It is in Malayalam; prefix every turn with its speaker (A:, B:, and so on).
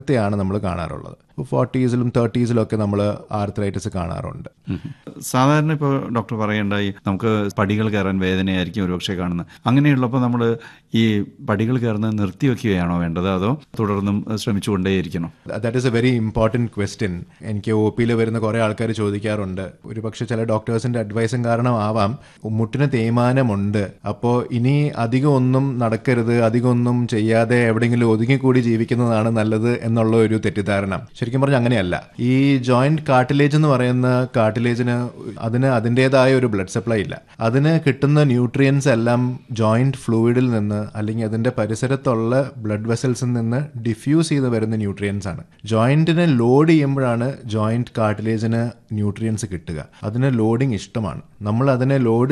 A: ത്തെയാണ് നമ്മൾ കാണാറുള്ളത് ഫോർട്ടീസിലും തേർട്ടീസിലും ഒക്കെ നമ്മൾ ആർത്രൈറ്റിസ് കാണാറുണ്ട്
B: സാധാരണ ഇപ്പോൾ ഡോക്ടർ പറയണ്ടായി നമുക്ക് പടികൾ കയറാൻ വേദനയായിരിക്കും ഒരുപക്ഷെ കാണുന്നത് അങ്ങനെയുള്ളപ്പോൾ നമ്മൾ ഈ പടികൾ കയറുന്നത് നിർത്തിവെക്കുകയാണോ വേണ്ടത് അതോ തുടർന്നും ശ്രമിച്ചുകൊണ്ടേയിരിക്കണോ
A: that is a very important question എനിക്ക് ഒ പിയിൽ വരുന്ന കുറേ ആൾക്കാർ ചോദിക്കാറുണ്ട് ഒരുപക്ഷെ ചില ഡോക്ടേഴ്സിന്റെ അഡ്വൈസും കാരണമാവാം മുട്ടിന് തേയ്മാനമുണ്ട് അപ്പോൾ ഇനി അധികം ഒന്നും നടക്കരുത് അധികം ഒന്നും ചെയ്യാതെ എവിടെയെങ്കിലും ഒതുങ്ങിക്കൂടി ജീവിക്കുന്നതാണ് നല്ലത് എന്നുള്ള ഒരു തെറ്റിദ്ധാരണ ശരിക്കും പറഞ്ഞാൽ അങ്ങനെയല്ല ഈ ജോയിന്റ് കാർട്ടിലേജ് എന്ന് പറയുന്ന കാർട്ടിലേജിന് അതിന് അതിൻ്റെതായ ഒരു ബ്ലഡ് സപ്ലൈ ഇല്ല അതിന് കിട്ടുന്ന ന്യൂട്രിയൻസ് എല്ലാം ജോയിന്റ് ഫ്ലൂയിഡിൽ നിന്ന് അല്ലെങ്കിൽ അതിന്റെ പരിസരത്തുള്ള ബ്ലഡ് വെസൽസിൽ നിന്ന് ഡിഫ്യൂസ് ചെയ്ത് വരുന്ന ന്യൂട്രിയൻസ് ആണ് ജോയിന്റിനെ ലോഡ് ചെയ്യുമ്പോഴാണ് ജോയിന്റ് കാർട്ടിലേജിന് ന്യൂട്രിയൻസ് കിട്ടുക അതിന് ലോഡിങ് ഇഷ്ടമാണ് നമ്മൾ അതിനെ ലോഡ്